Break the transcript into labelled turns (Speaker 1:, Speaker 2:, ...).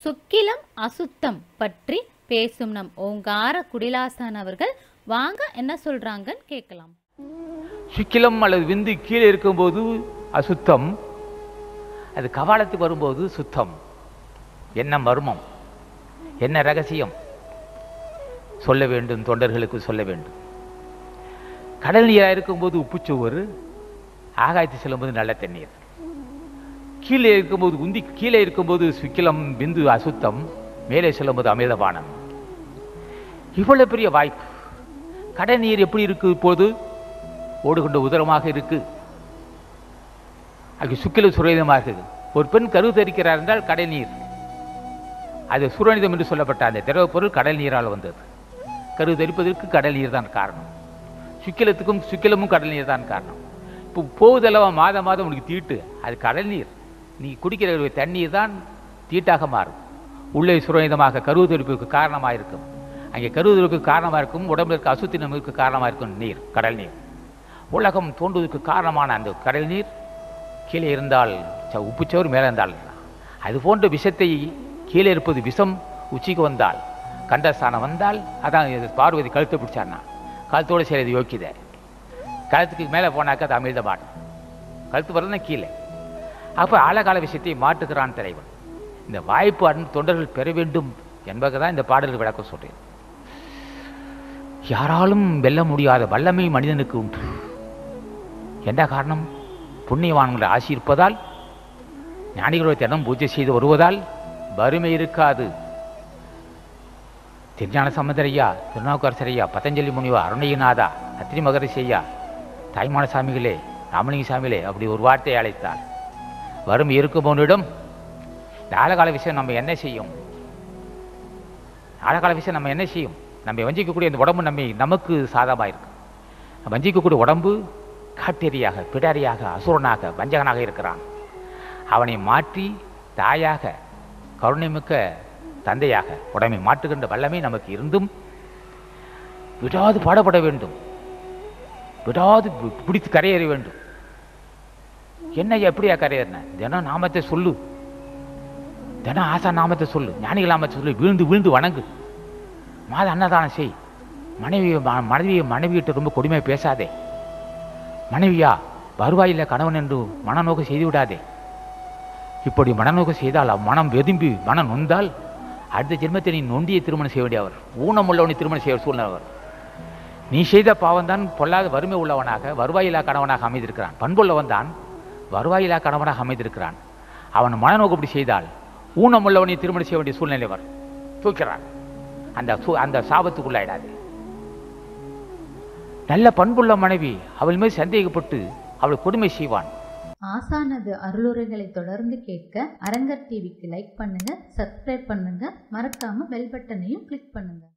Speaker 1: சுக்கிலம் அசுத்தம் பற்றி பேசும் நம் ஓங்கார குடிலாசான் அவர்கள் வாங்க என்ன சொல்றாங்கன்னு கேட்கலாம்
Speaker 2: சுக்கிலம் அல்லது விந்து கீழே இருக்கும்போது அசுத்தம் அது கவாலத்துக்கு வரும்போது சுத்தம் என்ன மர்மம் என்ன ரகசியம் சொல்ல வேண்டும் தொண்டர்களுக்கு சொல்ல வேண்டும் கடல் நீராக இருக்கும்போது உப்புச்சுவர் ஆகாயத்து செல்லும்போது நல்ல தண்ணீர் கீழே இருக்கும்போது உந்தி கீழே இருக்கும்போது சுக்கிலம் பிந்து அசுத்தம் மேலே செல்லும்போது அமிர்தபானம் இவ்வளவு பெரிய வாய்ப்பு கடல் நீர் எப்படி இருக்கு இப்போது ஓடுகின்ற உதரமாக இருக்கு அது சுக்கில சுரேதமாக இருக்குது ஒரு பெண் கரு தரிக்கிறார் என்றால் கடல் நீர் அது சுரணிதம் என்று சொல்லப்பட்ட அந்த திரவ பொருள் கடல் நீரால் வந்தது கரு தரிப்பதற்கு கடல் நீர் தான் காரணம் சுக்கிலத்துக்கும் சுக்கிலமும் கடல் நீர் தான் காரணம் இப்போ போவதல்லவா மாதம் மாதம் உனக்கு தீட்டு அது கடல் நீர் நீ குடிக்கிற ஒரு தண்ணீர் தான் தீட்டாக மாறும் உள்ளே சுரணிதமாக கருவு தரிப்புக்கு காரணமாக இருக்கும் அங்கே கருவுதலுக்கு காரணமாக இருக்கும் உடம்புல இருக்க அசுத்தினமுக்கு காரணமாக இருக்கும் நீர் கடல் நீர் உலகம் தோன்றுவதற்கு காரணமான அந்த கடல் நீர் கீழே இருந்தால் ச- உப்புச்சோறு மேலே இருந்தால் அது போன்ற விஷத்தை கீழே இருப்பது விஷம் உச்சிக்கு வந்தால் கண்டஸ்தானம் வந்தால் அதான் இது பார்வதி கழுத்தை பிடிச்சான்னா கழுத்தோடு செய்கிறது யோக்கியதை கழுத்துக்கு மேலே போனாக்கா அது அமிழ்த மாட்டும் கழுத்து வரதுனா கீழே அப்போ ஆழகால விஷயத்தை மாட்டுகிறான் தலைவன் இந்த வாய்ப்பு அன்பு தொண்டர்கள் பெற வேண்டும் என்பதை தான் இந்த பாடல் விளக்கம் சொல்றேன் யாராலும் வெல்ல முடியாத வல்லமை மனிதனுக்கு உண்டு என்ன காரணம் புண்ணியவான்கள் ஆசி இருப்பதால் ஞானிகளுடைய தினம் பூஜை செய்து வருவதால் வறுமை இருக்காது திருஞான சம்பந்தரையா திருநாவுக்கரசர் ஐயா பதஞ்சலி முனிவா அருணையநாதா அத்திரி மகரிஷி ஐயா தாய்மான சாமிகளே ராமலிங்க சாமிகளே அப்படி ஒரு வார்த்தையை அழைத்தார் வறுமை இருக்கும்போனிடம் இந்த ஆழகால விஷயம் நம்ம என்ன செய்யும் ஆழகால விஷயம் நம்ம என்ன செய்யும் நம்ம வஞ்சிக்கக்கூடிய இந்த உடம்பு நம்மை நமக்கு சாதமாக இருக்கு வஞ்சிக்கக்கூடிய உடம்பு காட்டேரியாக பிடாரியாக அசுரனாக வஞ்சகனாக இருக்கிறான் அவனை மாற்றி தாயாக கருணைமிக்க தந்தையாக உடம்பை மாற்றுகின்ற வல்லமை நமக்கு இருந்தும் விடாது பாடப்பட வேண்டும் விடாது பி- பிடித்து கரையேற வேண்டும் என்ன எப்படியா கரையேறின தினம் நாமத்தை சொல்லு தினம் ஆசா நாமத்தை சொல்லு ஞானிகள் நாமத்தை சொல்லு விழுந்து விழுந்து வணங்கு மாத அன்னதானம் செய் மனைவி மனைவி மனைவியிட்ட ரொம்ப கொடுமையாக பேசாதே மனைவியா வருவாயில்ல கணவன் என்று மனநோக்கு செய்து விடாதே இப்படி மனநோக்கு செய்தால் மனம் வெதும்பி மனம் நொந்தால் அடுத்த ஜென்மத்தை நீ நொண்டியை திருமணம் செய்ய வேண்டியவர் ஊனம் உள்ளவனை திருமணம் செய்ய சூழ்நிலை வரும் நீ செய்த பாவம்தான் பொல்லாத வறுமை உள்ளவனாக வருவாயில்லா கணவனாக அமைந்திருக்கிறான் பண்புள்ளவன் தான் வருவாயில்லா கணவனாக அமைந்திருக்கிறான் அவன் மனநோக்கு இப்படி செய்தால் ஊனம் உள்ளவனை திருமணம் செய்ய வேண்டிய சூழ்நிலை வரும் தூக்கிறான் அந்த சு- அந்த சாபத்துக்குள்ளாயிடாது நல்ல பண்புள்ள மனைவி அவள் மீது சந்தேகப்பட்டு அவள் கொடுமை செய்வான்
Speaker 3: ஆசானது அருளுரைகளை தொடர்ந்து கேட்க அரங்கர் டிவிக்கு லைக் பண்ணுங்க சப்ஸ்கிரைப் பண்ணுங்க மறக்காம பெல் பட்டனையும் கிளிக் பண்ணுங்க